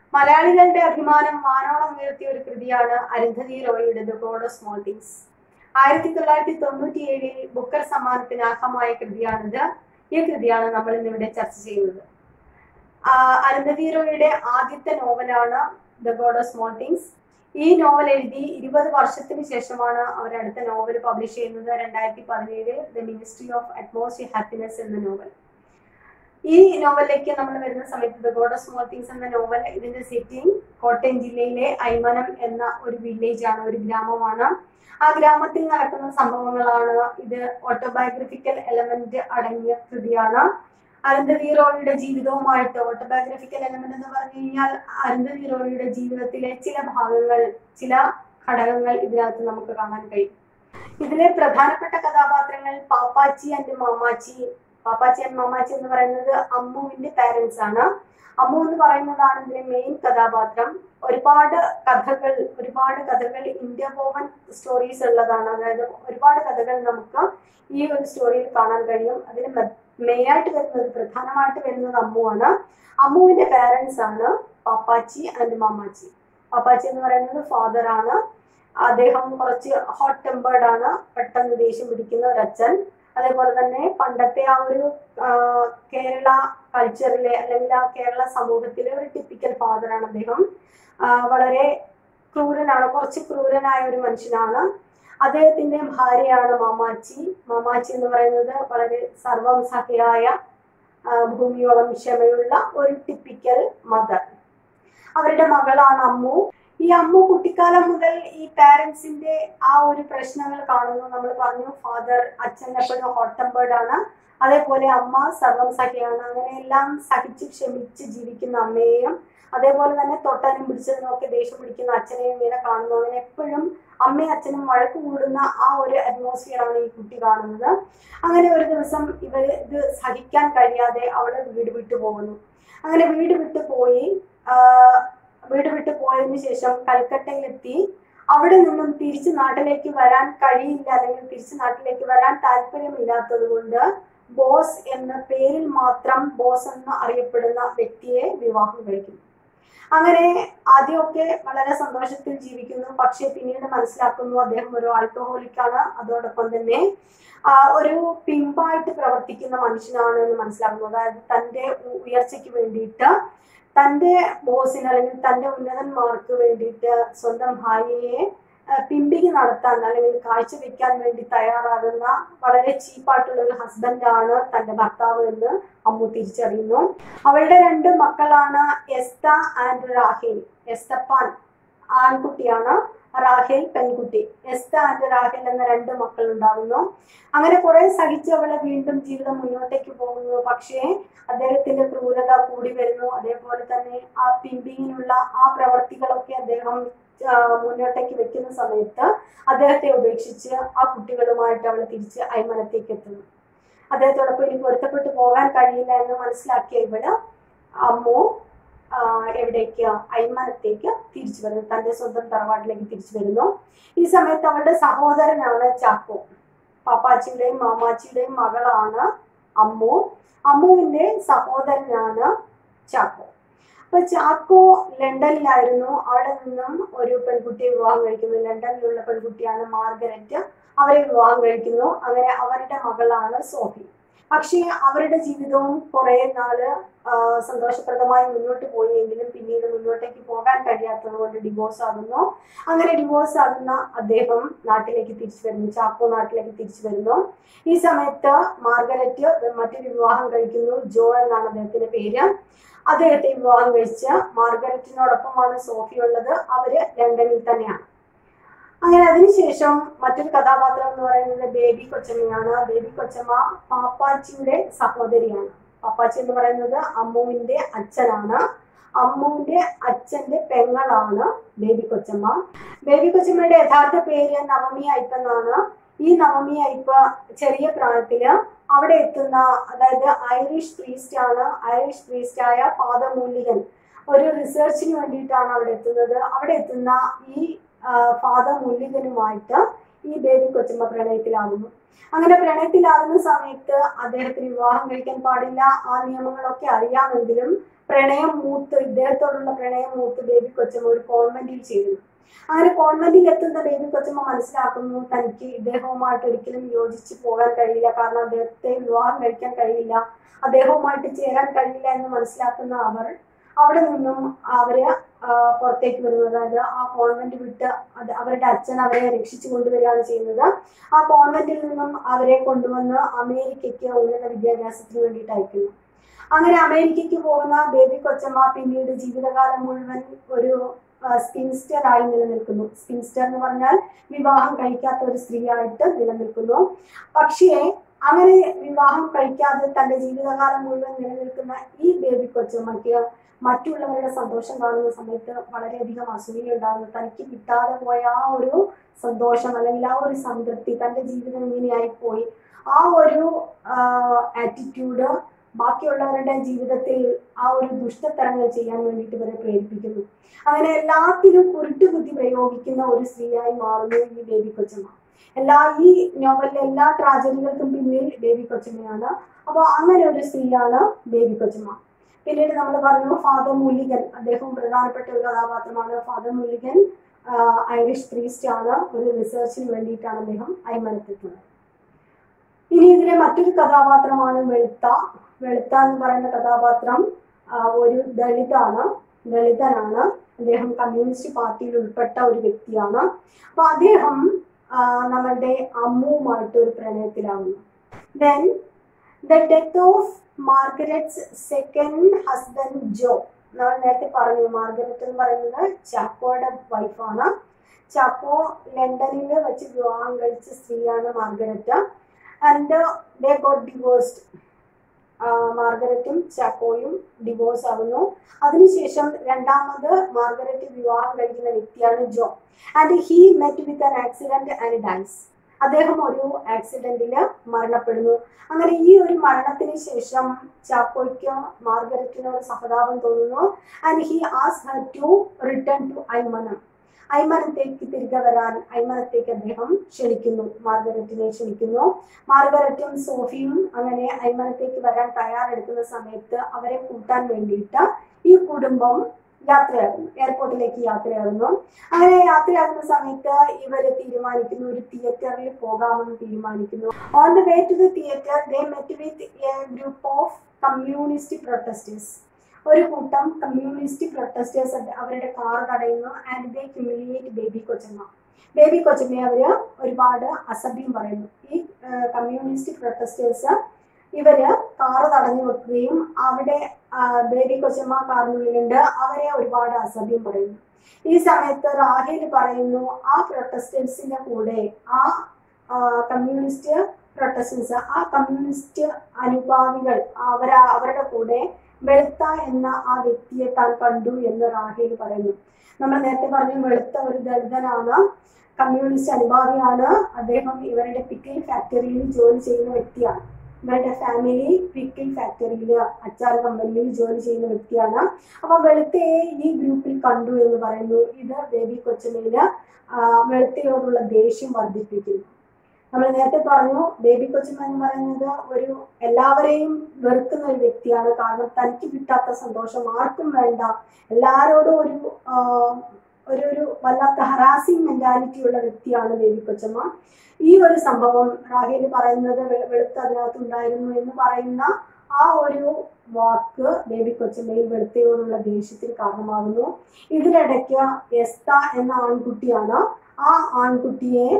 മലയാളികളുടെ അഭിമാനം വാനോളം ഉയർത്തിയ ഒരു കൃതിയാണ് അരുന്ധതി റോയിയുടെ the God of Small Things ആയിരത്തി തൊള്ളായിരത്തി തൊണ്ണൂറ്റി ഏഴിൽ ബുക്കർ സമ്മാനത്തിന് അർഹമായ കൃതിയാണിത് ഈ കൃതിയാണ് നമ്മൾ ഇന്നിവിടെ ചർച്ച ചെയ്യുന്നത് ആ, അരുന്ധതി റോയിയുടെ ആദ്യത്തെ നോവലാണ് the God of Small Things ഈ നോവൽ എഴുതി ഇരുപത് വർഷത്തിന് ശേഷമാണ് അവർ അടുത്ത നോവൽ പബ്ലിഷ് ചെയ്യുന്നത് രണ്ടായിരത്തി പതിനേഴ് the Ministry of Atmosphere Happiness എന്ന നോവൽ ഈ നോവലിലേക്ക് നമ്മൾ വരുന്ന സമയത്ത് the God of Small Things എന്ന നോവൽ ഇതിന്റെ സെറ്റിംഗ് കോട്ടയം ജില്ലയിലെ ഐമനം എന്ന ഒരു വില്ലേജ് ആണ് ഒരു ഗ്രാമമാണ് ആ ഗ്രാമത്തിൽ നടക്കുന്ന സംഭവങ്ങളാണ് ഇത് ഓട്ടോബയോഗ്രഫിക്കൽ എലമെന്റ് അടങ്ങിയ കൃതിയാണ് അരുന്ധതി റോയിയുടെ ജീവിതവുമായിട്ട് ഓട്ടോബയോഗ്രഫിക്കൽ എലമെന്റ് എന്ന് പറഞ്ഞു കഴിഞ്ഞാൽ അരുന്ധതി റോയിയുടെ ജീവിതത്തിലെ ചില ഭാഗങ്ങൾ ചില ഘടകങ്ങൾ ഇതിനകത്ത് നമുക്ക് കാണാൻ കഴിയും ഇതിലെ പ്രധാനപ്പെട്ട കഥാപാത്രങ്ങൾ പാപ്പാച്ചി ആൻഡ് മാമാച്ചി പാപ്പാച്ചി ആൻഡ് മാമാച്ചി എന്ന് പറയുന്നത് അമ്മുവിന്റെ പാരന്റ്സ് ആണ് അമ്മു എന്ന് പറയുന്നതാണ് ഇതിലെ മെയിൻ കഥാപാത്രം ഒരുപാട് കഥകൾ ഒരുപാട് കഥകൾ ഇന്ത്യപോവൻ സ്റ്റോറീസ് ഉള്ളതാണ് അതായത് ഒരുപാട് കഥകൾ നമുക്ക് ഈ ഒരു സ്റ്റോറിയിൽ കാണാൻ കഴിയും അതിൽ മെയിൻ ആയിട്ട് വരുന്നത് പ്രധാനമായിട്ട് വരുന്നത് അമ്മുവാണ് അമ്മുവിന്റെ പാരന്റ്സ് ആണ് പാപ്പാച്ചി ആൻഡ് മാമാച്ചി പാപ്പാച്ചി എന്ന് പറയുന്നത് ഫാദർ ആണ് അദ്ദേഹം കുറച്ച് ഹോട്ട് ടെമ്പേർഡ് ആണ് പെട്ടെന്ന് ദേഷ്യം പിടിക്കുന്ന ഒരു അച്ഛൻ അതേപോലെ തന്നെ പണ്ടത്തെ ആ ഒരു ആ, കേരള കൾച്ചറിലെ അല്ലെങ്കിൽ ആ കേരള സമൂഹത്തിലെ ഒരു ടിപ്പിക്കൽ ഫാദറാണ് അദ്ദേഹം ആ, വളരെ ക്രൂരനാണ് കുറച്ച് ക്രൂരനായ ഒരു മനുഷ്യനാണ് അദ്ദേഹത്തിന്റെ ഭാര്യയാണ് മാമാച്ചി മാമാച്ചി എന്ന് പറയുന്നത് വളരെ സർവം സഖിയായ ആ, ഭൂമിയോളം ക്ഷമയുള്ള ഒരു ടിപ്പിക്കൽ മദർ അവരുടെ മകളാണ് അമ്മു ഈ അമ്മു കുട്ടിക്കാലം മുതൽ ഈ പാരന്റ്സിന്റെ ആ ഒരു പ്രശ്നങ്ങൾ കാണുന്നു നമ്മൾ പറഞ്ഞു ഫാദർ അച്ഛൻ എപ്പോഴും ഹോട്ട് ടെമ്പേർഡ് ആണ് അതേപോലെ അമ്മ സർവം സഖിയാണ് അങ്ങനെയെല്ലാം സഹിച്ച് ക്ഷമിച്ച് ജീവിക്കുന്ന അമ്മയെയും അതേപോലെ തന്നെ തൊട്ടാനും പിടിച്ചതിനും ഒക്കെ ദേഷ്യം പിടിക്കുന്ന അച്ഛനെയും ഇങ്ങനെ കാണുന്നു അങ്ങനെ എപ്പോഴും അമ്മയും അച്ഛനും വഴക്ക് കൂടുന്ന ആ ഒരു അറ്റ്മോസ്ഫിയർ ആണ് ഈ കുട്ടി കാണുന്നത് അങ്ങനെ ഒരു ദിവസം ഇവർ ഇത് സഹിക്കാൻ കഴിയാതെ അവള് വീട് വിട്ടു പോകുന്നു അങ്ങനെ വീട് വിട്ടു പോയി ആ, വീട് വിട്ടു പോയതിനു ശേഷം കൽക്കട്ടയിലെത്തി അവിടെ നിന്നും തിരിച്ച് നാട്ടിലേക്ക് വരാൻ കഴിയില്ല അല്ലെങ്കിൽ തിരിച്ച് നാട്ടിലേക്ക് വരാൻ താല്പര്യമില്ലാത്തത് കൊണ്ട് ബോസ് എന്ന പേരിൽ മാത്രം ബോസ് എന്ന് അറിയപ്പെടുന്ന വ്യക്തിയെ വിവാഹം കഴിക്കുന്നു അങ്ങനെ ആദ്യമൊക്കെ വളരെ സന്തോഷത്തിൽ ജീവിക്കുന്നു പക്ഷെ പിന്നീട് മനസ്സിലാക്കുന്നു അദ്ദേഹം ഒരു ആൽക്കഹോളിക് ആണ് അതോടൊപ്പം തന്നെ ആ, ഒരു പിമ്പായിട്ട് പ്രവർത്തിക്കുന്ന മനുഷ്യനാണ് എന്ന് മനസ്സിലാക്കുന്നു അതായത് തന്റെ ഉ- ഉയർച്ചയ്ക്ക് വേണ്ടിയിട്ട് തന്റെ ബോസിന് അല്ലെങ്കിൽ തന്റെ ഉന്നതന്മാർക്ക് വേണ്ടിയിട്ട് സ്വന്തം ഭാര്യയെ ആ, പിമ്പിക്ക് നടത്താൻ അല്ലെങ്കിൽ കാഴ്ചവെക്കാൻ വേണ്ടി തയ്യാറാകുന്ന വളരെ ചീപ്പായിട്ടുള്ള ഒരു ഹസ്ബൻഡാണ് തന്റെ ഭർത്താവ് എന്ന് അമ്മു തിരിച്ചറിയുന്നു അവളുടെ രണ്ട് മക്കളാണ് എസ്ത ആൻഡ് റാഹേൽ എസ്തപ്പാൻ ആൺകുട്ടിയാണ് റാഹേൽ പെൺകുട്ടി എസ്ത ആൻഡ് റാഹേൽ എന്ന രണ്ട് മക്കൾ ഉണ്ടാകുന്നു അങ്ങനെ കുറെ സഹിച്ച് അവളെ വീണ്ടും ജീവിതം മുന്നോട്ടേക്ക് പോകുന്നു പക്ഷേ അദ്ദേഹത്തിന്റെ ക്രൂരത കൂടി വരുന്നു അതേപോലെ തന്നെ ആ പിമ്പിങ്ങിനുള്ള ആ പ്രവർത്തികളൊക്കെ അദ്ദേഹം ആ, മുന്നോട്ടേക്ക് വെക്കുന്ന സമയത്ത് അദ്ദേഹത്തെ ഉപേക്ഷിച്ച് ആ കുട്ടികളുമായിട്ട് അവൾ തിരിച്ച് അയ്മനത്തേക്ക് എത്തുന്നു അദ്ദേഹത്തോടൊപ്പം ഇനി പൊരുത്തപ്പെട്ടു പോകാൻ കഴിയില്ല എന്ന് മനസ്സിലാക്കിയ ഇവള് അമ്മു ആ, എവിടേക്ക് അയ്മനത്തേക്ക് തിരിച്ചു വരുന്നു തന്റെ സ്വന്തം തറവാട്ടിലേക്ക് തിരിച്ചു വരുന്നു ഈ സമയത്ത് അവളുടെ സഹോദരനാണ് ചാക്കോ പാപ്പാച്ചിയുടെയും മാമാച്ചിയുടെയും മകളാണ് അമ്മു അമ്മുവിന്റെ സഹോദരനാണ് ചാക്കോ അപ്പൊ ചാക്കോ ലണ്ടനിലായിരുന്നു അവിടെ നിന്നും ഒരു പെൺകുട്ടിയെ വിവാഹം കഴിക്കുന്നു ലണ്ടനിലുള്ള പെൺകുട്ടിയാണ് മാർഗരറ്റ് അവരെ വിവാഹം കഴിക്കുന്നു അങ്ങനെ അവരുടെ മകളാണ് സോഫി പക്ഷേ അവരുടെ ജീവിതവും കുറെ നാള് ആ, സന്തോഷപ്രദമായി മുന്നോട്ട് പോയെങ്കിലും പിന്നീട് മുന്നോട്ടേക്ക് പോകാൻ കഴിയാത്തത് കൊണ്ട് ഡിവോഴ്സ് ആകുന്നു അങ്ങനെ ഡിവോഴ്സ് ആകുന്ന അദ്ദേഹം നാട്ടിലേക്ക് തിരിച്ചു വരുന്നു ചാക്കോ നാട്ടിലേക്ക് തിരിച്ചു വരുന്നു ഈ സമയത്ത് മാർഗരറ്റ് മറ്റൊരു വിവാഹം കഴിക്കുന്നു ജോ എന്നാണ് അദ്ദേഹത്തിന്റെ പേര് അദ്ദേഹത്തെ വിവാഹം കഴിച്ച് മാർഗരറ്റിനോടൊപ്പമാണ് സോഫി ഉള്ളത് അവര് ലണ്ടനിൽ തന്നെയാണ് അങ്ങനെ അതിനുശേഷം മറ്റൊരു കഥാപാത്രം എന്ന് പറയുന്നത് ബേബി കൊച്ചമ്മയാണ് ബേബി കൊച്ചമ്മ പാപ്പാച്ചിയുടെ സഹോദരിയാണ് പാപ്പാച്ചി എന്ന് പറയുന്നത് അമ്മുവിന്റെ അച്ഛനാണ് അമ്മുവിന്റെ അച്ഛന്റെ പെങ്ങളാണ് ബേബി കൊച്ചമ്മ ബേബി കൊച്ചമ്മയുടെ യഥാർത്ഥ പേര് നവമി അയ്പ എന്നാണ് ഈ നവമി അയ്പ ചെറിയ പ്രായത്തില് അവിടെ എത്തുന്ന അതായത് ഐറിഷ് പ്രീസ്റ്റ് ആണ് ഐറിഷ് പ്രീസ്റ്റ് ആയ ഫാദർ മൂല്ലികൻ ഒരു റിസർച്ചിന് വേണ്ടിയിട്ടാണ് അവിടെ എത്തുന്നത് അവിടെ എത്തുന്ന ഈ ഫാദർ മുല്ലികനുമായിട്ട് ഈ ബേബി കൊച്ചമ്മ പ്രണയത്തിലാകുന്നു അങ്ങനെ പ്രണയത്തിലാകുന്ന സമയത്ത് അദ്ദേഹത്തിന് വിവാഹം കഴിക്കാൻ പാടില്ല ആ നിയമങ്ങളൊക്കെ അറിയാമെങ്കിലും പ്രണയം മൂത്ത് ഇദ്ദേഹത്തോടുള്ള പ്രണയം മൂത്ത് ബേബി കൊച്ചമ്മ ഒരു കോൺവെന്റിൽ ചേരുന്നു അങ്ങനെ കോൺവെന്റിൽ എത്തുന്ന ബേബി കൊച്ചമ്മ മനസ്സിലാക്കുന്നു തനിക്ക് ഇദ്ദേഹവുമായിട്ട് ഒരിക്കലും യോജിച്ച് പോകാൻ കഴിയില്ല കാരണം അദ്ദേഹത്തെ വിവാഹം കഴിക്കാൻ കഴിയില്ല അദ്ദേഹവുമായിട്ട് ചേരാൻ കഴിയില്ല എന്ന് മനസ്സിലാക്കുന്ന അവർ അവിടെ നിന്നും അവര് ആ, പുറത്തേക്ക് വരുന്നത് അതായത് ആ കോൺവെന്റ് വിട്ട് അത് അവരുടെ അച്ഛൻ അവരെ രക്ഷിച്ചു കൊണ്ടുവരികയാണ് ചെയ്യുന്നത് ആ കോൺവെന്റിൽ നിന്നും അവരെ കൊണ്ടുവന്ന് അമേരിക്കയ്ക്ക് ഉന്നത വിദ്യാഭ്യാസത്തിന് വേണ്ടിയിട്ട് അയക്കുന്നു അങ്ങനെ അമേരിക്കയ്ക്ക് പോകുന്ന ബേബി കൊച്ചമ്മ പിന്നീട് ജീവിതകാലം മുഴുവൻ ഒരു സ്പിൻസ്റ്റർ ആയി നിലനിൽക്കുന്നു സ്പിൻസ്റ്റർ എന്ന് പറഞ്ഞാൽ വിവാഹം കഴിക്കാത്ത ഒരു സ്ത്രീയായിട്ട് നിലനിൽക്കുന്നു പക്ഷേ അങ്ങനെ വിവാഹം കഴിക്കാതെ തന്റെ ജീവിതകാലം മുഴുവൻ നിലനിൽക്കുന്ന ഈ ബേബി കൊച്ചമ്മയ്ക്ക് മറ്റുള്ളവരുടെ സന്തോഷം കാണുന്ന സമയത്ത് വളരെയധികം അസൂയ ഉണ്ടാകുന്നു തനിക്ക് കിട്ടാതെ പോയ ആ ഒരു സന്തോഷം അല്ലെങ്കിൽ ആ ഒരു സംതൃപ്തി തന്റെ ജീവിതം ഇങ്ങനെയായി പോയി ആ ഒരു ആറ്റിറ്റ്യൂഡ് ബാക്കിയുള്ളവരുടെ ജീവിതത്തിൽ ആ ഒരു ദുഷ്ടത്തരങ്ങൾ ചെയ്യാൻ വേണ്ടിയിട്ട് ഇവരെ പ്രേരിപ്പിക്കുന്നു അങ്ങനെ എല്ലാത്തിലും കുരുട്ടുബുദ്ധി പ്രയോഗിക്കുന്ന ഒരു സ്ത്രീയായി മാറുന്നു ഈ ബേബി കൊച്ചമ്മ എല്ലാ ഈ നോവലിലെ എല്ലാ ട്രാജഡികൾക്കും പിന്നിൽ ബേബി കൊച്ചമ്മയാണ് അപ്പോൾ അങ്ങനെ ഒരു സ്ത്രീയാണ് ബേബി കൊച്ചമ്മ പിന്നീട് നമ്മൾ പറഞ്ഞു ഫാദർ മുല്ലിഗൻ അദ്ദേഹം പ്രധാനപ്പെട്ട ഒരു കഥാപാത്രമാണ് father Mulligan ah Irish priest ആണ് ഒരു റിസർച്ചിന് വേണ്ടിയിട്ടാണ് അദ്ദേഹം അയ്മനത്തെത്തുന്നത് ഇനി ഇതിലെ മറ്റൊരു കഥാപാത്രമാണ് വെളുത്ത വെളുത്ത എന്ന് പറയുന്ന കഥാപാത്രം ആഹ് ഒരു ദളിതാണ് ദളിതനാണ് അദ്ദേഹം കമ്മ്യൂണിസ്റ്റ് പാർട്ടിയിൽ ഉൾപ്പെട്ട ഒരു വ്യക്തിയാണ് അപ്പൊ അദ്ദേഹം ആഹ് നമ്മളുടെ അമ്മുവുമായിട്ട് ഒരു പ്രണയത്തിലാവുന്നു then the death of Margaret's second husband Joe നമ്മൾ നേരത്തെ പറഞ്ഞു മാർഗരറ്റ് എന്ന് പറയുന്നത് ചാക്കോയുടെ വൈഫാണ് ചാക്കോ ലണ്ടനിൽ വെച്ച് വിവാഹം കഴിച്ച സ്ത്രീയാണ് Margaret and they got divorced മാർഗരറ്റും ചാക്കോയും ഡിവോഴ്സ് ആവുന്നു അതിനുശേഷം രണ്ടാമത് മാർഗരറ്റ് വിവാഹം കഴിക്കുന്ന വ്യക്തിയാണ് Joe and he met with an accident and dies അദ്ദേഹം ഒരു ആക്സിഡന്റിൽ മരണപ്പെടുന്നു അങ്ങനെ ഈ ഒരു മരണത്തിന് ശേഷം ചാക്കോയ്ക്ക് മാർഗരറ്റിനോട് സഹതാപം തോന്നുന്നു ആൻഡ് ഹി ആസ് her to return to Aymanam ഐമനത്തേക്ക് തിരികെ വരാൻ ഐമനത്തേക്ക് അദ്ദേഹം ക്ഷണിക്കുന്നു മാർഗരറ്റിനെ ക്ഷണിക്കുന്നു മാർഗരറ്റും സോഫിയും അങ്ങനെ ഐമനത്തേക്ക് വരാൻ തയ്യാറെടുക്കുന്ന സമയത്ത് അവരെ കൂട്ടാൻ വേണ്ടിയിട്ട് ഈ കുടുംബം യാത്രയാകുന്നു എയർപോർട്ടിലേക്ക് യാത്രയാകുന്നു അങ്ങനെ യാത്രയാകുന്ന സമയത്ത് ഇവര് തീരുമാനിക്കുന്നു ഒരു തിയേറ്ററിൽ പോകാമെന്ന് തീരുമാനിക്കുന്നു on the way to the theatre they met with a group of communist protesters ഒരു കൂട്ടം കമ്മ്യൂണിസ്റ്റ് പ്രൊട്ടസ്റ്റേഴ്സ് അവരുടെ കാർ തടയുന്നു and they humiliate Baby Kochamma Baby കൊച്ചമ്മയെ അവര് ഒരുപാട് അസഭ്യം പറയുന്നു ഈ കമ്മ്യൂണിസ്റ്റ് പ്രൊട്ടസ്റ്റേഴ്സ് ഇവര് കാറ് തടഞ്ഞു വെക്കുകയും അവിടെ ആ, ബേബി കൊച്ചമ്മ കാറിനുള്ളിലുണ്ട് അവരെ ഒരുപാട് അസഭ്യം പറയുന്നു ഈ സമയത്ത് റാഹേൽ പറയുന്നു ആ പ്രൊട്ടസ്റ്റേഴ്സിന്റെ കൂടെ ആ ആ, കമ്മ്യൂണിസ്റ്റ് പ്രൊട്ടസ്റ്റേഴ്സ് ആ കമ്മ്യൂണിസ്റ്റ് അനുഭാവികൾ അവര അവരുടെ കൂടെ വെളുത്ത എന്ന ആ വ്യക്തിയെ താൻ കണ്ടു എന്ന് റാഹേൽ പറയുന്നു നമ്മൾ നേരത്തെ പറഞ്ഞു വെളുത്ത ഒരു ദളിതനാണ് കമ്മ്യൂണിസ്റ്റ് അനുഭാവിയാണ് അദ്ദേഹം ഇവരുടെ പിക്കിൾ ഫാക്ടറിയിൽ ജോലി ചെയ്യുന്ന വ്യക്തിയാണ് ഇവരുടെ ഫാമിലി പിക്കിൾ ഫാക്ടറിയിൽ അച്ചാർ കമ്പനിയിൽ ജോലി ചെയ്യുന്ന വ്യക്തിയാണ് അപ്പൊ വെളുത്തയെ ഈ ഗ്രൂപ്പിൽ കണ്ടു എന്ന് പറയുന്നു ഇത് ബേബി കൊച്ചമ്മയില് ആ, വെളുത്തയോടുള്ള ദേഷ്യം വർദ്ധിപ്പിക്കുന്നു നമ്മൾ നേരത്തെ പറഞ്ഞു ബേബി കൊച്ചമ്മ എന്ന് പറയുന്നത് ഒരു എല്ലാവരെയും വെറുക്കുന്ന ഒരു വ്യക്തിയാണ് കാരണം തനിക്ക് കിട്ടാത്ത സന്തോഷം ആർക്കും വേണ്ട എല്ലാവരോടും ഒരു ആ, ഒരു ഒരു വല്ലാത്ത ഹറാസിങ് മെന്റാലിറ്റി ഉള്ള വ്യക്തിയാണ് ബേബി കൊച്ചമ്മ ഈ ഒരു സംഭവം റാഹേൽ പറയുന്നത് വെ- വെളുത്ത് അതിനകത്ത് ഉണ്ടായിരുന്നു എന്ന് പറയുന്ന ആ ഒരു വാക്ക് ബേബി കൊച്ചമ്മയിൽ വെളുത്തയോടുള്ള ദേഷ്യത്തിന് കാരണമാകുന്നു ഇതിനിടയ്ക്ക് എസ്ത എന്ന ആൺകുട്ടിയാണ് ആ ആൺകുട്ടിയെ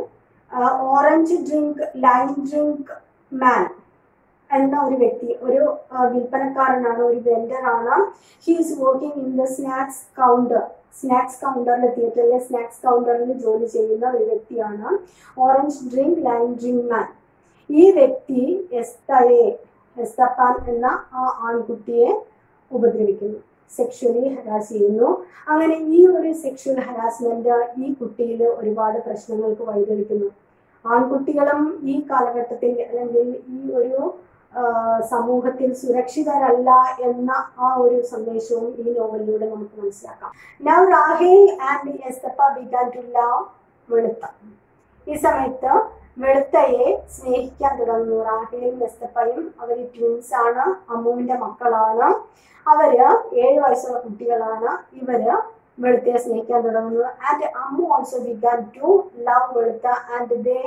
orange drink lime drink man എന്ന ഒരു വ്യക്തി ഒരു ആ, വിൽപ്പനക്കാരനാണ് ഒരു വെൻഡറാണ് he's working in the snacks counter snacks കൗണ്ടറിൽ തിയേറ്ററിലെ സ്നാക്സ് കൗണ്ടറിൽ ജോലി ചെയ്യുന്ന ഒരു വ്യക്തിയാണ് orange drink lime drink man ഈ വ്യക്തി എസ്തയെ എസ്തപ്പാൻ എന്ന ആ ആൺകുട്ടിയെ ഉപദ്രവിക്കുന്നു സെക്ഷലി ഹരാസ് ചെയ്യുന്നു അങ്ങനെ ഈ ഒരു സെക്ഷൽ ഹരാസ്മെന്റ് ഈ കുട്ടിയിൽ ഒരുപാട് പ്രശ്നങ്ങൾക്ക് വഴിതെളിക്കുന്നു ആൺകുട്ടികളും ഈ കാലഘട്ടത്തിൽ അല്ലെങ്കിൽ ഈ ഒരു ആ, സമൂഹത്തിൽ സുരക്ഷിതരല്ല എന്ന ആ ഒരു സന്ദേശവും ഈ നോവലിലൂടെ നമുക്ക് മനസ്സിലാക്കാം now Rahel and Esthappa began to love Velutha ഈ സമയത്ത് വെളുത്തയെ സ്നേഹിക്കാൻ തുടങ്ങുന്നു റാഹേലും നെസ്തപ്പയും അവർ ട്വിൻസ് ആണ് അമ്മുവിന്റെ മക്കളാണ് അവര് ഏഴ് വയസ്സുള്ള കുട്ടികളാണ് ഇവര് വെളുത്തയെ സ്നേഹിക്കാൻ തുടങ്ങുന്നു and Ammu also began to love Velutha and they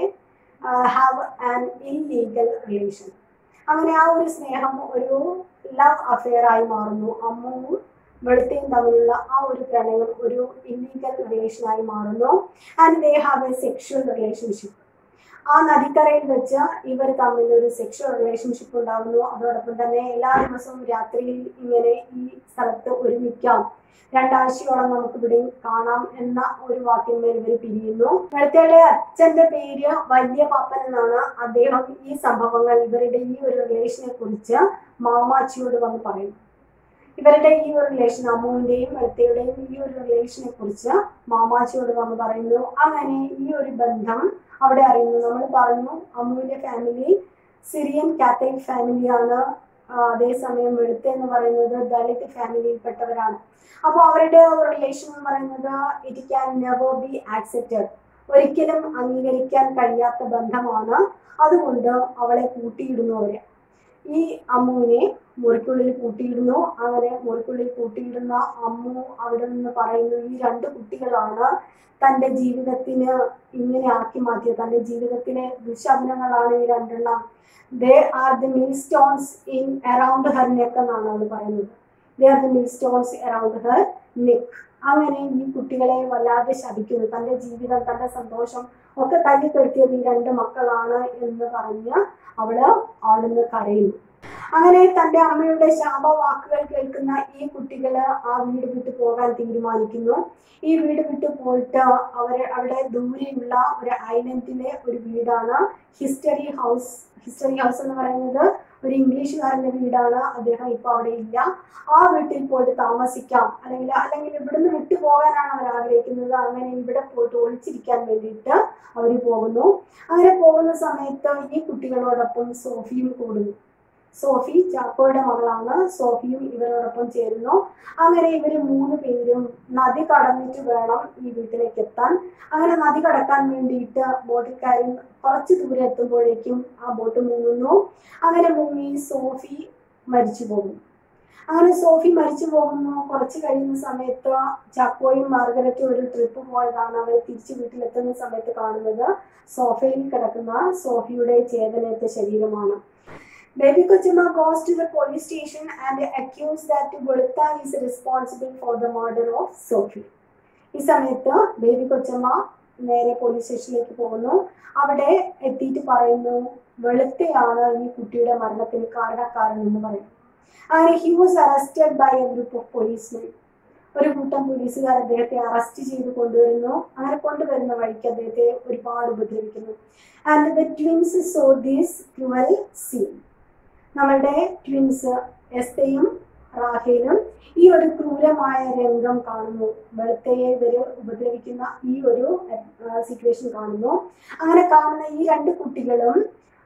have an illegal relation അങ്ങനെ ആ ഒരു സ്നേഹം ഒരു ലവ് അഫെയർ ആയി മാറുന്നു അമ്മുവും വെളുത്തയും തമ്മിലുള്ള ആ ഒരു പ്രണയം ഒരു ഇല്ലീഗൽ റിലേഷൻ ആയി മാറുന്നു and they have a sexual relationship ആ നദിക്കരയിൽ വെച്ച് ഇവർ തമ്മിൽ ഒരു സെക്ഷൽ റിലേഷൻഷിപ്പ് ഉണ്ടാകുന്നു അതോടൊപ്പം തന്നെ എല്ലാ ദിവസവും രാത്രിയിൽ ഇങ്ങനെ ഈ സ്ഥലത്ത് ഒരുമിക്കാം രണ്ടാഴ്ചയോളം നമുക്ക് ഇവിടെ കാണാം എന്ന ഒരു വാക്കിന്മേൽ ഇവർ പിരിയുന്നു വെളുത്തയുടെ അച്ഛന്റെ പേര് വലിയ പാപ്പൻ എന്നാണ് അദ്ദേഹം ഈ സംഭവങ്ങൾ ഇവരുടെ ഈ ഒരു റിലേഷനെ കുറിച്ച് മാമാച്ചിയോട് വന്ന് പറയും ഇവരുടെ ഈ ഒരു റിലേഷൻ അമ്മുവിന്റെയും വെളുത്തയുടെയും ഈ ഒരു റിലേഷനെ കുറിച്ച് മാമാച്ചിയോട് വന്ന് പറയുന്നു അങ്ങനെ ഈ ഒരു ബന്ധം അവിടെ അറിയുന്നു നമ്മൾ പറഞ്ഞു അമ്മുവിന്റെ ഫാമിലി സിറിയൻ കാത്തലിക് ഫാമിലിയാണ് ആ, അതേസമയം വെളുത്ത എന്ന് പറയുന്നത് ദളിത് ഫാമിലിയിൽപ്പെട്ടവരാണ് അപ്പോൾ അവരുടെ റിലേഷൻ എന്ന് പറയുന്നത് it can never be accepted ഒരിക്കലും അംഗീകരിക്കാൻ കഴിയാത്ത ബന്ധമാണ് അതുകൊണ്ട് അവളെ കൂട്ടിയിടുന്നു അവര് ഈ അമ്മുവിനെ മുറിക്കുള്ളിൽ കൂട്ടിയിടുന്നു അങ്ങനെ മുറിക്കുള്ളിൽ കൂട്ടിയിടുന്ന അമ്മു അവിടെ നിന്ന് പറയുന്നു ഈ രണ്ട് കുട്ടികളാണ് തൻ്റെ ജീവിതത്തിന് ഇങ്ങനെ ആക്കി മാറ്റിയത് തൻ്റെ ജീവിതത്തിലെ ദുശകുനങ്ങളാണ് ഈ രണ്ടെണ്ണം they are the millstones in around her neck എന്നാണ് അവൾ പറയുന്നത് they are the millstones around her neck അങ്ങനെ ഈ കുട്ടികളെ വല്ലാതെ ശപിക്കുന്നു തൻ്റെ ജീവിതം തൻ്റെ സന്തോഷം ഒക്കെ തല്ലിക്കെടുത്തിയത് ഈ രണ്ട് മക്കളാണ് എന്ന് പറഞ്ഞ് അവള് അവിടുന്ന് കരയുന്നു അങ്ങനെ തന്റെ അമ്മയുടെ ശാപവാക്കുകൾ കേൾക്കുന്ന ഈ കുട്ടികള് ആ വീട് വിട്ടു പോകാൻ തീരുമാനിക്കുന്നു ഈ വീട് വിട്ടു പോയിട്ട് അവർ അവിടെ ദൂരെയുള്ള ഒരു ഐലൻഡിലെ ഒരു വീടാണ് ഹിസ്റ്ററി ഹൗസ് ഹിസ്റ്ററി ഹൗസ് എന്ന് പറയുന്നത് ഒരു ഇംഗ്ലീഷുകാരന്റെ വീടാണ് അദ്ദേഹം ഇപ്പൊ അവിടെ ഇല്ല ആ വീട്ടിൽ പോയിട്ട് താമസിക്കാം അല്ലെങ്കിൽ അല്ലെങ്കിൽ ഇവിടുന്ന് വിട്ടു പോകാനാണ് അവർ ആഗ്രഹിക്കുന്നത് അങ്ങനെ ഇവിടെ പോയിട്ട് ഒളിച്ചിരിക്കാൻ വേണ്ടിയിട്ട് അവർ പോകുന്നു അങ്ങനെ പോകുന്ന സമയത്ത് ഈ കുട്ടികളോടൊപ്പം സോഫിയും കൂടുന്നു സോഫി ചാക്കോയുടെ മകളാണ് സോഫിയും ഇവരോടൊപ്പം ചേരുന്നു അങ്ങനെ ഇവർ മൂന്ന് പേരും നദി കടന്നിട്ട് വേണം ഈ വീട്ടിലേക്ക് എത്താൻ അങ്ങനെ നദി കടക്കാൻ വേണ്ടിയിട്ട് ബോട്ടിൽ കയറി കുറച്ച് ദൂരെ എത്തുമ്പോഴേക്കും ആ ബോട്ട് മുങ്ങുന്നു അങ്ങനെ മുങ്ങി സോഫി മരിച്ചു പോകുന്നു അങ്ങനെ സോഫി മരിച്ചു പോകുന്നു കുറച്ച് കഴിയുന്ന സമയത്ത് ചാക്കോയും മാർഗരറ്റും ഒരു ട്രിപ്പ് പോയതാണ് അവർ തിരിച്ച് വീട്ടിലെത്തുന്ന സമയത്ത് കാണുന്നത് സോഫയിൽ കിടക്കുന്ന സോഫിയുടെ ചേതനേറ്റ ശരീരമാണ് Baby Kochama goes to the police station and accused that Bulta is responsible for the murder of Sophie. ഈ സമയത്ത് ബേബി കൊച്ചമ്മ നേരെ പോലീസ് സ്റ്റേഷനിലേക്ക് പോകുന്നു അവിടെ എത്തിയിട്ട് പറയുന്നു വെളുത്തയാണ് ഈ കുട്ടിയുടെ മരണത്തിന് കാരണക്കാരൻ എന്ന് പറയുന്നു അങ്ങനെ he was arrested by a group of policemen ഒരു കൂട്ടം പോലീസുകാർ അദ്ദേഹത്തെ അറസ്റ്റ് ചെയ്ത് കൊണ്ടുവരുന്നു അങ്ങനെ കൊണ്ടുവരുന്ന വഴിക്ക് അദ്ദേഹത്തെ ഒരുപാട് ഉപദ്രവിക്കുന്നു and the twins so these cruel scene നമ്മളുടെ ട്വിൻസ് എസ്തയും റാഹേലും ഈ ഒരു ക്രൂരമായ രംഗം കാണുന്നു വെളുത്തയെ ഇവര് ഉപദ്രവിക്കുന്ന ഈ ഒരു സിറ്റുവേഷൻ കാണുന്നു അങ്ങനെ കാണുന്ന ഈ രണ്ട് കുട്ടികളും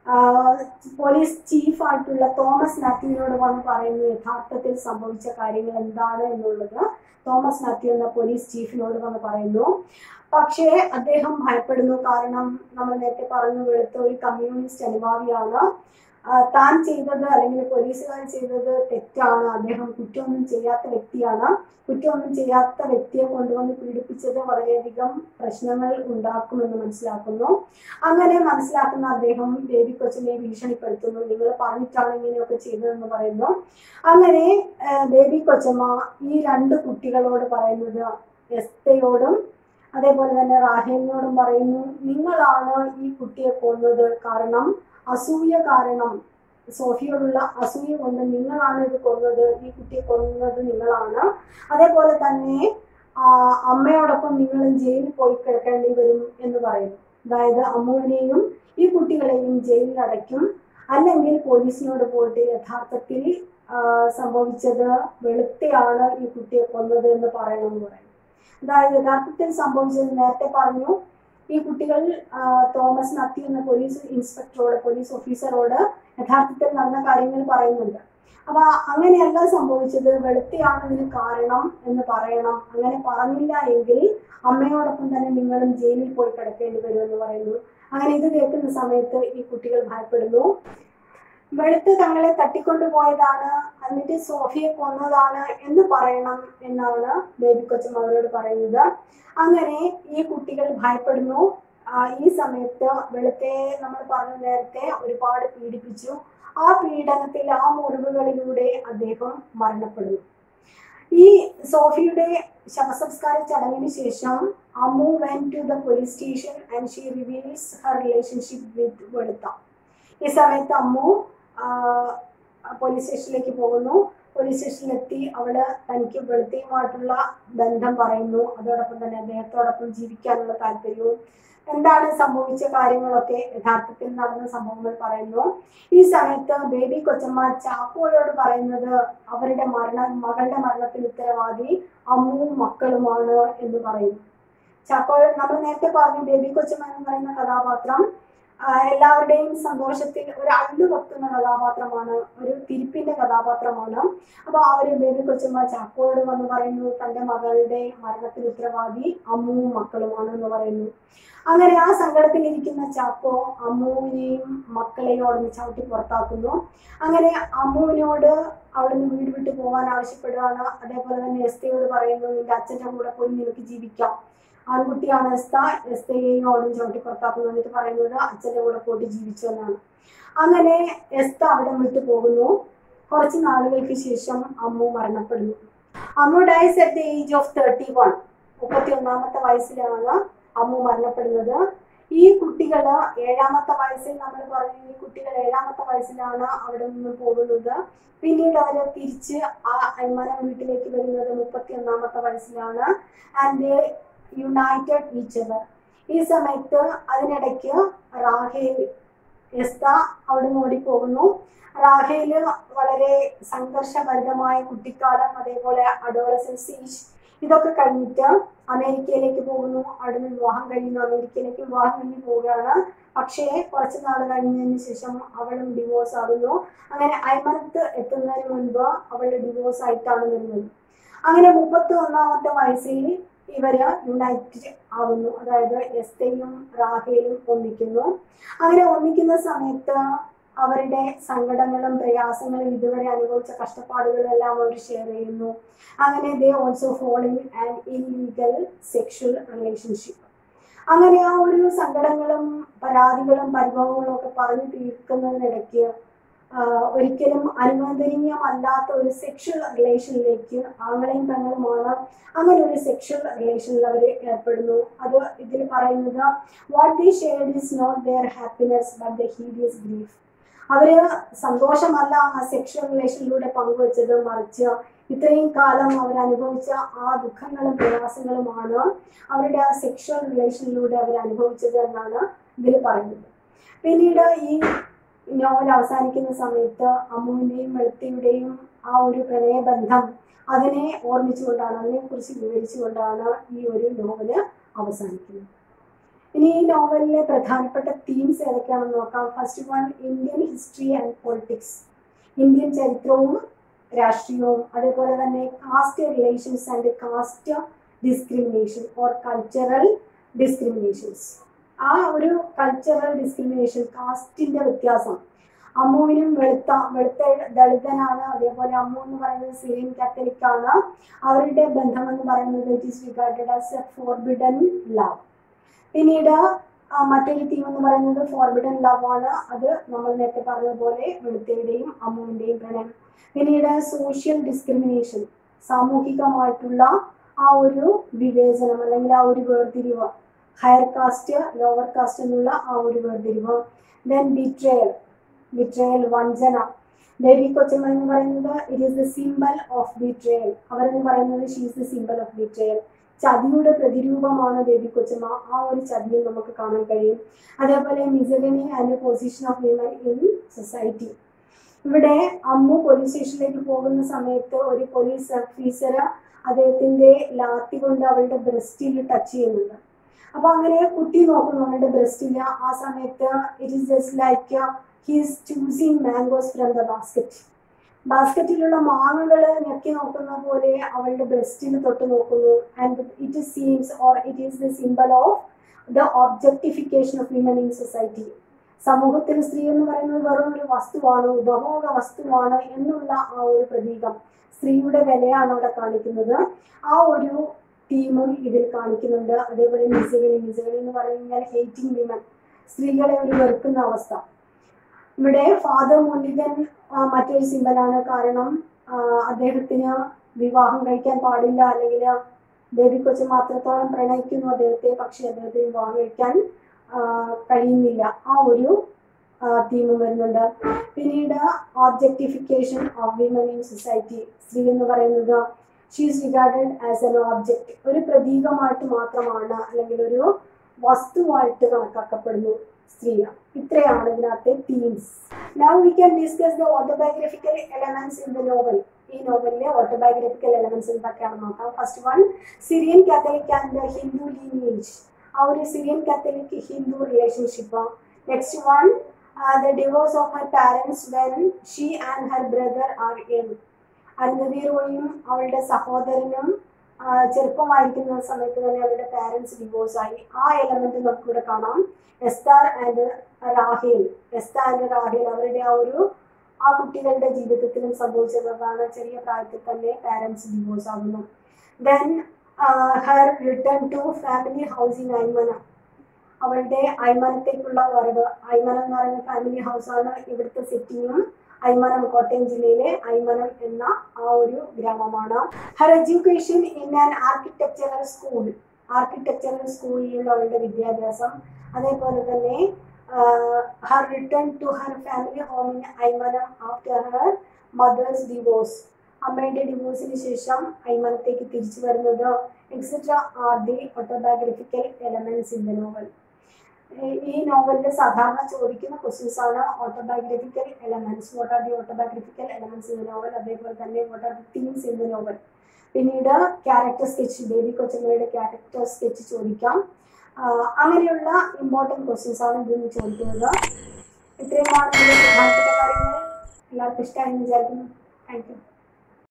പോലീസ് ചീഫ് ആയിട്ടുള്ള തോമസ് മാത്യുവിനോട് വന്ന് പറയുന്നു യഥാർത്ഥത്തിൽ സംഭവിച്ച കാര്യങ്ങൾ എന്താണ് എന്നുള്ളത് തോമസ് മാത്യു എന്ന പോലീസ് ചീഫിനോട് വന്ന് പറയുന്നു പക്ഷേ അദ്ദേഹം ഭയപ്പെടുന്നു കാരണം നമ്മൾ നേരത്തെ പറഞ്ഞു വെളുത്ത ഒരു കമ്മ്യൂണിസ്റ്റ് അനുഭാവിയാണ് ആ, താൻ ചെയ്തത് അല്ലെങ്കിൽ പോലീസുകാർ ചെയ്തത് തെറ്റാണ് അദ്ദേഹം കുറ്റമൊന്നും ചെയ്യാത്ത വ്യക്തിയാണ് കുറ്റമൊന്നും ചെയ്യാത്ത വ്യക്തിയെ കൊണ്ടുവന്ന് പീഡിപ്പിച്ചത് വളരെയധികം പ്രശ്നങ്ങൾ ഉണ്ടാക്കുമെന്ന് മനസ്സിലാക്കുന്നു അങ്ങനെ മനസ്സിലാക്കുന്ന അദ്ദേഹം ബേബി കൊച്ചിനെ ഭീഷണിപ്പെടുത്തുന്നു നിങ്ങൾ പറഞ്ഞിട്ടാണ് ഇങ്ങനെയൊക്കെ ചെയ്തതെന്ന് പറയുന്നു അങ്ങനെ ആ, ബേബി കൊച്ചമ്മ ഈ രണ്ട് കുട്ടികളോട് പറയുന്നത് എസ്തയോടും അതേപോലെ തന്നെ റാഹേലിനോടും പറയുന്നു നിങ്ങളാണ് ഈ കുട്ടിയെ കൊന്നത് കാരണം അസൂയ കാരണം സോഫിയോടുള്ള അസൂയ കൊണ്ട് നിങ്ങളാണ് ഇത് കൊന്നത് ഈ കുട്ടിയെ കൊന്നത് നിങ്ങളാണ് അതേപോലെ തന്നെ ആ, അമ്മയോടൊപ്പം നിങ്ങളും ജയിലിൽ പോയി കിടക്കേണ്ടി വരും എന്ന് പറയുന്നു അതായത് അമ്മുവിനെയും ഈ കുട്ടികളെയും ജയിലിൽ അടയ്ക്കും അല്ലെങ്കിൽ പോലീസിനോട് പോയിട്ട് യഥാർത്ഥത്തിൽ ആ, സംഭവിച്ചത് വെളുത്തയാണ് ഈ കുട്ടിയെ കൊന്നത് എന്ന് പറയണമെന്ന് പറയും അതായത് യഥാർത്ഥത്തിൽ സംഭവിച്ചത് നേരത്തെ പറഞ്ഞു ഈ കുട്ടികൾ ആ, തോമസ് മാത്യു എന്ന പോലീസ് ഇൻസ്പെക്ടറോട് പോലീസ് ഓഫീസറോട് യഥാർത്ഥത്തിൽ നടന്ന കാര്യങ്ങൾ പറയുന്നുണ്ട് അപ്പൊ അങ്ങനെയല്ല സംഭവിച്ചത് വെളുത്തയാണ് ഇതിന് കാരണം എന്ന് പറയണം അങ്ങനെ പറഞ്ഞില്ല എങ്കിൽ അമ്മയോടൊപ്പം തന്നെ നിങ്ങളും ജയിലിൽ പോയി കിടക്കേണ്ടി വരുമെന്ന് പറയുന്നു അങ്ങനെ ഇത് കേൾക്കുന്ന സമയത്ത് ഈ കുട്ടികൾ ഭയപ്പെടുന്നു വെളുത്ത് തങ്ങളെ തട്ടിക്കൊണ്ടുപോയതാണ് എന്നിട്ട് സോഫിയെ കൊന്നതാണ് എന്ന് പറയണം എന്നാണ് ബേബി കൊച്ചമ്മ അവരോട് പറയുന്നത് അങ്ങനെ ഈ കുട്ടികൾ ഭയപ്പെടുന്നു ആ, ഈ സമയത്ത് വെളുത്തെ നമ്മൾ പറഞ്ഞ നേരത്തെ ഒരുപാട് പീഡിപ്പിച്ചു ആ പീഡനത്തിൽ ആ മുറിവുകളിലൂടെ അദ്ദേഹം മരണപ്പെടുന്നു ഈ സോഫിയുടെ ശവസംസ്കാര ചടങ്ങിന് ശേഷം Ammu went to the police station and she reveals her relationship with Velutha ഈ സമയത്ത് അമ്മു പോലീസ് സ്റ്റേഷനിലേക്ക് പോകുന്നു പോലീസ് സ്റ്റേഷനിലെത്തി അവള് തനിക്ക് വെളുത്തയുമായിട്ടുള്ള ബന്ധം പറയുന്നു അതോടൊപ്പം തന്നെ അദ്ദേഹത്തോടൊപ്പം ജീവിക്കാനുള്ള താല്പര്യവും എന്താണ് സംഭവിച്ച കാര്യങ്ങളൊക്കെ യഥാർത്ഥത്തിൽ നടന്ന സംഭവങ്ങൾ പറയുന്നു ഈ സമയത്ത് ബേബി കൊച്ചമ്മ ചാക്കോയോട് പറയുന്നത് അവരുടെ മരണ മകളുടെ മരണത്തിന് ഉത്തരവാദി അമ്മുവും മക്കളുമാണ് എന്ന് പറയുന്നു ചാക്കോ നമ്മൾ നേരത്തെ പറഞ്ഞു ബേബി കൊച്ചമ്മ എന്ന് പറയുന്ന കഥാപാത്രം ആ, എല്ലാവരുടെയും സന്തോഷത്തിൽ ഒരു അള്ളു വെക്കുന്ന കഥാപാത്രമാണ് ഒരു തിരിപ്പിന്റെ കഥാപാത്രമാണ് അപ്പൊ ആ ഒരു ബേബി കൊച്ചമ്മ ചാക്കോയോട് വന്ന് പറയുന്നു തന്റെ മകളുടെ മരണത്തിന് ഉത്തരവാദി അമ്മുവും മക്കളുമാണ് എന്ന് പറയുന്നു അങ്ങനെ ആ സങ്കടത്തിൽ ഇരിക്കുന്ന ചാക്കോ അമ്മുവിനെയും മക്കളെയും അവിടുന്ന് ചവിട്ടി പുറത്താക്കുന്നു അങ്ങനെ അമ്മുവിനോട് അവിടുന്ന് വീട് വിട്ടു പോകാൻ ആവശ്യപ്പെടുകയാണ് അതേപോലെ തന്നെ എസ്തയോട് പറയുന്നു നിന്റെ അച്ഛന്റെ കൂടെ പോയി നിനക്ക് ജീവിക്കാം ആൺകുട്ടിയാണ് എസ്ത എസ്തയെയും അവിടുന്ന് ചവിട്ടി പുറത്താക്കുന്നു എന്നിട്ട് പറയുന്നത് അച്ഛന്റെ കൂടെ പോയിട്ട് ജീവിച്ചു എന്നാണ് അങ്ങനെ എസ്ത അവിടെ വിട്ടു പോകുന്നു കുറച്ച് നാളുകൾക്ക് ശേഷം അമ്മു മരണപ്പെടുന്നു Ammu dies at the age of thirty one മുപ്പത്തി ഒന്നാമത്തെ വയസ്സിലാണ് അമ്മു മരണപ്പെടുന്നത് ഈ കുട്ടികള് ഏഴാമത്തെ വയസ്സിൽ നമ്മൾ പറഞ്ഞു ഈ കുട്ടികൾ ഏഴാമത്തെ വയസ്സിലാണ് അവിടെ നിന്ന് പോകുന്നത് പിന്നീട് അവര് തിരിച്ച് ആ അയ്മനം വീട്ടിലേക്ക് വരുന്നത് മുപ്പത്തി ഒന്നാമത്തെ വയസ്സിലാണ് ആൻഡ് യുണൈറ്റഡ് ഈച്ച് അവർ ഈ സമയത്ത് അതിനിടയ്ക്ക് റാഹേൽ എസ്ത അവിടെ നിന്ന് ഓടിപ്പോകുന്നു റാഹേല് വളരെ സംഘർഷഭരിതമായ കുട്ടിക്കാലം അതേപോലെ അഡോളസൻസ് ഏജ് ഇതൊക്കെ കഴിഞ്ഞിട്ട് അമേരിക്കയിലേക്ക് പോകുന്നു അവിടുന്ന് വിവാഹം കഴിയുന്നു അമേരിക്കയിലേക്ക് വിവാഹം കഴിഞ്ഞ് പോവുകയാണ് പക്ഷേ കുറച്ച് നാൾ കഴിഞ്ഞതിന് ശേഷം അവളും ഡിവോഴ്സ് ആകുന്നു അങ്ങനെ അയ്മനത്ത് എത്തുന്നതിന് മുൻപ് അവളുടെ ഡിവോഴ്സ് ആയിട്ടാണ് വരുന്നത് അങ്ങനെ മുപ്പത്തി ഒന്നാമത്തെ വയസ്സിൽ ഇവര് യുണൈറ്റഡ് ആവുന്നു അതായത് എസ്തയും റാഹേലും ഒന്നിക്കുന്നു അങ്ങനെ ഒന്നിക്കുന്ന സമയത്ത് അവരുടെ സങ്കടങ്ങളും പ്രയാസങ്ങളും ഇതുവരെ അനുഭവിച്ച കഷ്ടപ്പാടുകളും എല്ലാം അവർ ഷെയർ ചെയ്യുന്നു അങ്ങനെ they also fall in an illegal sexual relationship അങ്ങനെ ആ ഒരു സങ്കടങ്ങളും പരാതികളും പരിഭവങ്ങളും ഒക്കെ പറഞ്ഞു തീർക്കുന്നതിനിടയ്ക്ക് ആഹ് ഒരിക്കലും അനുവദനീയമല്ലാത്ത ഒരു സെക്ഷൽ റിലേഷനിലേക്ക് ആങ്ങളെയും പെങ്ങളുമാണ് അങ്ങനെ ഒരു സെക്ഷൽ റിലേഷനിൽ അവർ ഏർപ്പെടുന്നു അത് ഇതിൽ പറയുന്നത് what the shared is not their happiness but the hideous grief അവര് സന്തോഷമല്ല ആ സെക്ഷൽ റിലേഷനിലൂടെ പങ്കുവച്ചത് മറിച്ച് ഇത്രയും കാലം അവർ അനുഭവിച്ച ആ ദുഃഖങ്ങളും പ്രയാസങ്ങളുമാണ് അവരുടെ ആ സെക്ഷൽ റിലേഷനിലൂടെ അവർ അനുഭവിച്ചത് എന്നാണ് ഇതിൽ പറയുന്നത് പിന്നീട് ഈ നോവൽ അവസാനിക്കുന്ന സമയത്ത് അമ്മുവിന്റെയും വെളുത്തിയുടെയും ആ ഒരു പ്രണയബന്ധം അതിനെ ഓർമ്മിച്ചുകൊണ്ടാണ് അതിനെക്കുറിച്ച് വിവരിച്ചുകൊണ്ടാണ് ഈ ഒരു നോവല് അവസാനിക്കുന്നത് ഇനി ഈ നോവലിലെ പ്രധാനപ്പെട്ട തീംസ് ഏതൊക്കെയാണെന്ന് നോക്കാം first one Indian history and politics Indian ചരിത്രവും രാഷ്ട്രീയവും അതേപോലെ തന്നെ caste relations and caste discrimination or cultural discriminations ആ ഒരു കൾച്ചറൽ ഡിസ്ക്രിമിനേഷൻ കാസ്റ്റിന്റെ വ്യത്യാസം അമ്മുവിനും വെളുത്ത വെളുത്ത ദളിതനാണ് അതേപോലെ അമ്മു എന്ന് പറയുന്നത് സിറിയൻ കാത്തലിക് ആണ് അവരുടെ ബന്ധം എന്ന് പറയുന്നത് it is regarded as a forbidden love പിന്നീട് ആ, മറ്റൊരു തീം എന്ന് പറയുന്നത് ഫോർബിഡൻ ലവ് ആണ് അത് നമ്മൾ നേരത്തെ പറഞ്ഞതുപോലെ വെളുത്തയുടെയും അമ്മുവിന്റെയും പ്രണയം പിന്നീട് സോഷ്യൽ ഡിസ്ക്രിമിനേഷൻ സാമൂഹികമായിട്ടുള്ള ആ ഒരു വിവേചനം അല്ലെങ്കിൽ ആ ഒരു വേർതിരിവ് ഹയർ കാസ്റ്റ് ലോവർ കാസ്റ്റ് എന്നുള്ള ആ ഒരു വേർതിരിവ് ദെൻ ബിട്രയൽ ബിട്രയൽ വഞ്ചന ബേബി കൊച്ചമ്മ എന്ന് പറയുന്നത് it is the symbol of betrayal അവരെന്ന് പറയുന്നത് she's the symbol of betrayal ചതിയുടെ പ്രതിരൂപമാണ് ബേബി കൊച്ചമ്മ ആ ഒരു ചതിയും നമുക്ക് കാണാൻ കഴിയും അതേപോലെ misogyny and position of women in society ഇവിടെ അമ്മു പോലീസ് സ്റ്റേഷനിലേക്ക് പോകുന്ന സമയത്ത് ഒരു പോലീസ് ഓഫീസർ അദ്ദേഹത്തിന്റെ ലാത്തി കൊണ്ട് അവളുടെ ബ്രസ്റ്റിൽ ടച്ച് ചെയ്യുന്നുണ്ട് അപ്പൊ അങ്ങനെ കുട്ടി നോക്കുന്നു അവളുടെ ബ്രസ്റ്റിൽ ആ സമയത്ത് it is just like he's choosing mangoes from the basket ബാസ്ക്കറ്റിലുള്ള മാങ്ങകള് ഞെക്കി നോക്കുന്ന പോലെ അവളുടെ ബ്രസ്റ്റിൽ തൊട്ട് നോക്കുന്നു and it seems or it is the symbol of the objectification of women in society സമൂഹത്തിൽ സ്ത്രീ എന്ന് പറയുന്നത് വെറും ഒരു വസ്തുവാണ് ഉപഭോഗ വസ്തുവാണ് എന്നുള്ള ആ ഒരു പ്രതീകം സ്ത്രീയുടെ വിലയാണ് അവിടെ കാണിക്കുന്നത് ആ ഒരു തീമും ഇതിൽ കാണിക്കുന്നുണ്ട് അതേപോലെ മിസഗണി മിസഗണി എന്ന് പറയുന്നത് ഹേറ്റിംഗ് വിമൻ സ്ത്രീകളെ ഒരു വെറുക്കുന്ന അവസ്ഥ ഇവിടെ ഫാദർ മുല്ലികൻ ആ, മറ്റൊരു സിമ്പലാണ് കാരണം ആ, അദ്ദേഹത്തിന് വിവാഹം കഴിക്കാൻ പാടില്ല അല്ലെങ്കിൽ ബേബി കൊച്ചു മാത്രത്തോളം പ്രണയിക്കുന്നു അദ്ദേഹത്തെ പക്ഷെ അദ്ദേഹത്തിന് വിവാഹം കഴിക്കാൻ ആ, കഴിയുന്നില്ല ആ ഒരു തീം വരുന്നുണ്ട് പിന്നീട് objectification of women in society സ്ത്രീ എന്ന് പറയുന്നത് she's regarded as an object ഒരു പ്രതീകമായിട്ട് മാത്രമാണ് അല്ലെങ്കിൽ ഒരു വസ്തുവായിട്ട് കണക്കാക്കപ്പെടുന്നു സ്ത്രീ ഇത്രയാണ് ഇതിനകത്തെ themes now we can discuss the autobiographical elements in the novel ഈ നോവലിലെ ഓട്ടോബയോഗ്രഫിക്കൽ എലമെന്റ്സ് എന്തൊക്കെയാണെന്ന് നോക്കാം first one Syrian Catholic and Hindu lineage ആ ഒരു Syrian Catholic Hindu relationship next one the divorce of her parents when she and her brother are an Arundhati റോയും അവളുടെ സഹോദരനും ആ, ചെറുപ്പമായിരിക്കുന്ന സമയത്ത് തന്നെ അവരുടെ പാരൻസ് ഡിവോഴ്സ് ആയി ആ എലമെന്റ് നമുക്കിവിടെ കാണാം എസ്താർ ആൻഡ് റാഹേൽ എസ്താർ ആൻഡ് റാഹേൽ അവരുടെ ആ ഒരു ആ കുട്ടികളുടെ ജീവിതത്തിലും സംഭവിച്ചതാണ് ചെറിയ പ്രായത്തിൽ തന്നെ പാരൻസ് ഡിവോഴ്സ് ആകുന്നു then her return to family house in Aymanam അവളുടെ ഐമനത്തേക്കുള്ള വരവ് ഐമനം എന്ന് പറയുന്ന ഫാമിലി ഹൗസാണ് ഇവിടുത്തെ സെറ്റിങ്ങും ഐമനം കോട്ടയം ജില്ലയിലെ ഐമനം എന്ന ആ ഒരു ഗ്രാമമാണ് her education in an architectural school architectural school അവളുടെ വിദ്യാഭ്യാസം അതേപോലെ തന്നെ her return to her family home in Aymanam after her mother's divorce അമ്മയുടെ ഡിവോഴ്സിന് ശേഷം ഐമനത്തേക്ക് തിരിച്ചു വരുന്നത് etcetera are the autobiographical elements in the novel ഈ നോവലിൽ സാധാരണ ചോദിക്കുന്ന ക്വസ്റ്റ്യൻസ് ആണ് autobiographical elements what are the autobiographical elements in the novel അതേപോലെ തന്നെ what are the themes in the novel പിന്നീട് ക്യാരക്ടർ സ്കെച്ച് ബേബി കൊച്ചമ്മയുടെ ക്യാരക്ടർ സ്കെച്ച് ചോദിക്കാം ആഹ് അങ്ങനെയുള്ള ഇമ്പോർട്ടൻറ്റ് ക്വസ്റ്റ്യൻസ് ആണ് ഇതിൽ നിന്ന് ചോദിക്കുന്നത് ഇത്രയുമാണ് ഇതിലെ പ്രധാനപ്പെട്ട കാര്യങ്ങൾ എല്ലാവർക്കും ഇഷ്ടമായി വിചാരിക്കുന്നു താങ്ക് യു